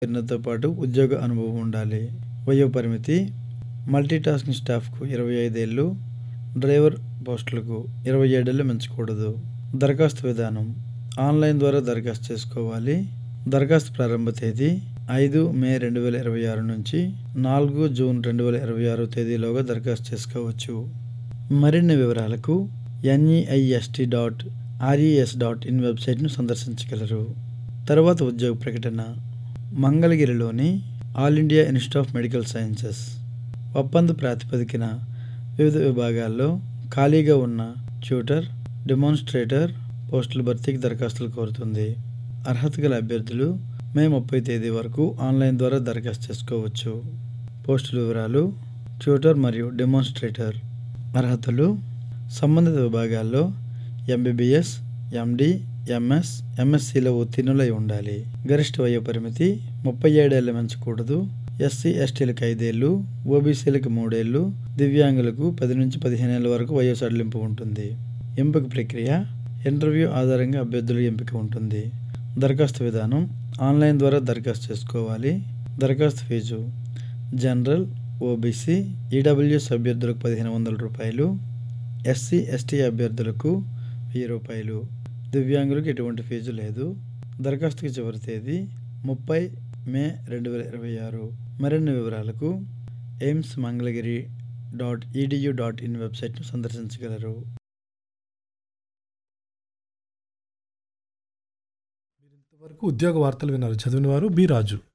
చేరినతో పాటు ఉద్యోగ అనుభవం ఉండాలి వయో పరిమితి మల్టీటాస్కింగ్ స్టాఫ్కు ఇరవై ఐదేళ్ళు డ్రైవర్ పోస్టులకు ఇరవై ఏడేళ్ళు మించకూడదు దరఖాస్తు విధానం ఆన్లైన్ ద్వారా దరఖాస్తు చేసుకోవాలి దరఖాస్తు ప్రారంభ తేదీ ఐదు మే రెండు వేల ఇరవై ఆరు నుంచి నాలుగు జూన్ రెండు వేల ఇరవై ఆరు తేదీలోగా దరఖాస్తు చేసుకోవచ్చు మరిన్ని వివరాలకు NEIST dot RES dot in వెబ్సైట్ను సందర్శించగలరు తర్వాత ఉద్యోగ ప్రకటన మంగళగిరిలోని All India Institute of Medical Sciences ఒప్పంద ప్రాతిపదికన వివిధ విభాగాల్లో ఖాళీగా ఉన్న ట్యూటర్ డెమాన్స్ట్రేటర్ పోస్టుల భర్తీకి దరఖాస్తులు కోరుతుంది అర్హత గల అభ్యర్థులు మే ముప్పై తేదీ వరకు ఆన్లైన్ ద్వారా దరఖాస్తు చేసుకోవచ్చు పోస్టుల వివరాలు ట్యూటర్ మరియు డెమాన్స్ట్రేటర్ అర్హతలు సంబంధిత విభాగాల్లో ఎంబీబీఎస్ ఎండి ఎంఎస్ ఎంఎస్సిలో ఉత్తీర్ణులై ఉండాలి గరిష్ట వయో పరిమితి ముప్పై ఏడేళ్ళు మించకూడదు ఎస్సీ ఎస్టీలకు ఐదేళ్ళు ఓబీసీలకు మూడేళ్ళు దివ్యాంగులకు పది నుంచి పదిహేను ఏళ్ళ వరకు వయో సడలింపు ఉంటుంది ఎంపిక ప్రక్రియ ఇంటర్వ్యూ ఆధారంగా అభ్యర్థుల ఎంపిక ఉంటుంది దరఖాస్తు విధానం ఆన్లైన్ ద్వారా దరఖాస్తు చేసుకోవాలి దరఖాస్తు ఫీజు జనరల్ ఓబీసీ ఈడబ్ల్యూఎస్ అభ్యర్థులకు పదిహేను వందల రూపాయలు ఎస్సీ ఎస్టీ అభ్యర్థులకు వెయ్యి రూపాయలు దివ్యాంగులకు ఎటువంటి ఫీజు లేదు దరఖాస్తుకి చివరి తేదీ ముప్పై మే రెండు వేల ఇరవై ఆరు మరిన్ని వివరాలకు AIIMS Mangalagiri dot EDU dot in వెబ్సైట్ను సందర్శించగలరు వరకు ఉద్యోగ వార్తలు విన్నారు చదివిన వారు బి రాజు